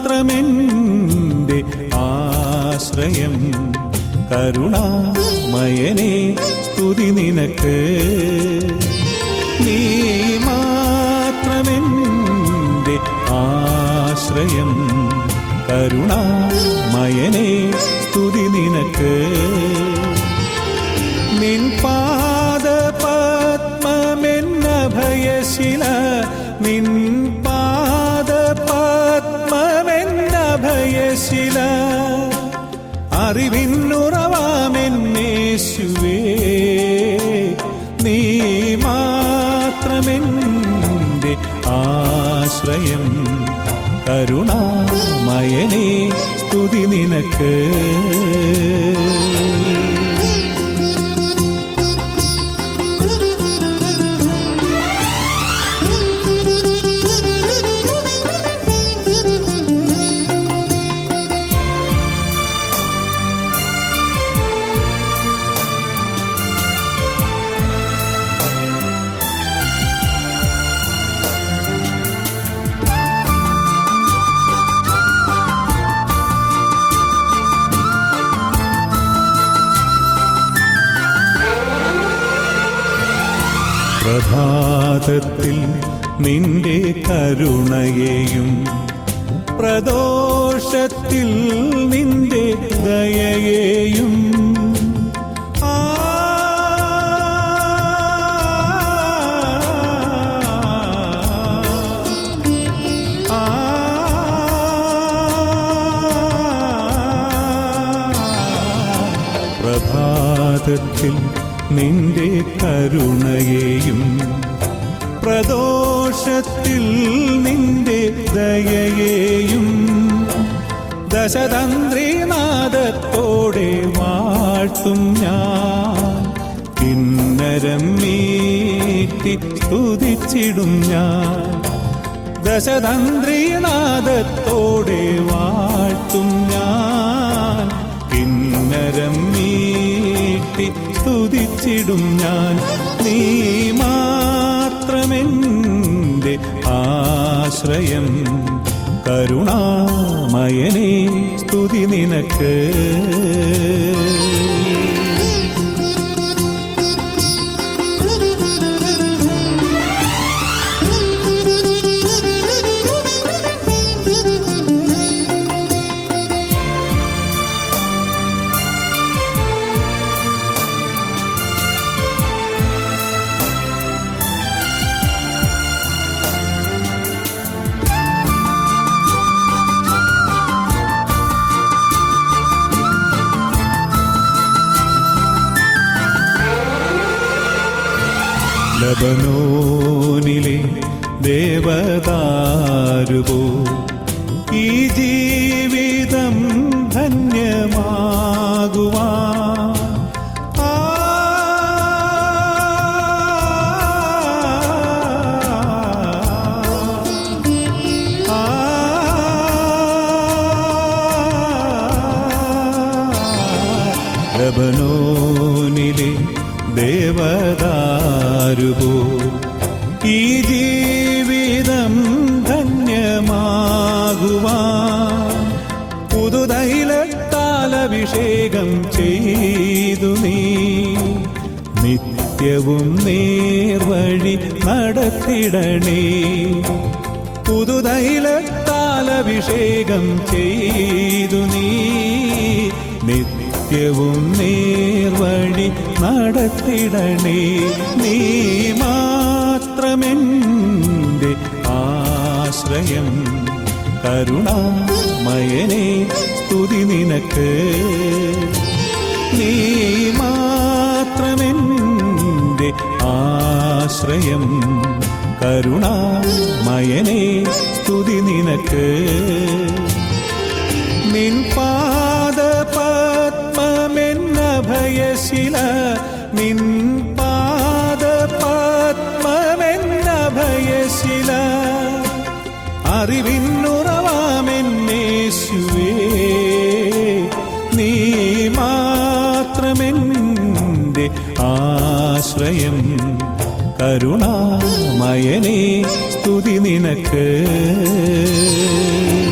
മാത്രമെൻ്റെ ആശ്രയം കരുണാമയനെ സ്തുതി നിനക്ക് നീ മാത്രമെൻ്റെ ആശ്രയം കരുണാമയനെ സ്തുതി നിനക്ക് നിൻ പാദ പത്മമെന്ന ഭയശില നിൻ പാദ പത്മമെന്ന ഭയശില അറിവിന്നുറവാമെന്നേശുവേ നീ മാത്രമെൻ്റെ ആശ്രയം കരുണാമയനെ സ്തുതി നിനക്ക് പ്രഭാതത്തിൽ നിന്റെ കരുണയെയും പ്രദോഷത്തിൽ നിന്റെ ദയയെയും ആ ആ പ്രഭാതത്തിൽ നിന്റെ കരുണയെയും പ്രദോഷത്തിൽ നിന്റെ ദയയെയും ദശതന്ത്രിനാഥത്തോടെ വാഴ്ത്തും ഞാൻ കിന്നരം മീട്ടി സ്തുതിച്ചിടും ഞാൻ ദശതന്ത്രിനാഥത്തോടെ വാഴ്ത്തും ഞാൻ കിന്നരം മീട്ടി സ്തുതിച്ചിടും ഞാൻ നീ മാത്രമെൻ്റെ ആശ്രയം കരുണാമയനെ സ്തുതി നിനക്ക് ലബനോനിലെ ദേവദാരുപോ ഈ ജീവിതം ധന്യമാകുവാ ആ ആ ലബനോനിലെ ദേവദാരുപോ ഈ ജീവിതം ധന്യമാകുവാൻ പുതുതൈലത്താൽ അഭിഷേകം ചെയ്തു നീ നിത്യവും നേർവഴി നടത്തിടണേ പുതുതൈലത്താൽ അഭിഷേകം ചെയ്തു നീ നിത്യവും നേർവഴി നടത്തിടണേ നീ മാത്രമെൻ്റെ ആശ്രയം കരുണാമയനെ സ്തുതി നിനക്ക് നീ മാത്രമെൻ്റെ ആശ്രയം കരുണാമയനെ സ്തുതി നിനക്ക് നിൻ പാദ പത്മമെന്ന ഭയശില നിൻ പാദ പത്മമെന്ന ഭയശില അറിവിന്നുറവാമെന്നേശുവേ നീ മാത്രമെൻ്റെ ആശ്രയം കരുണാമയനെ സ്തുതി നിനക്ക്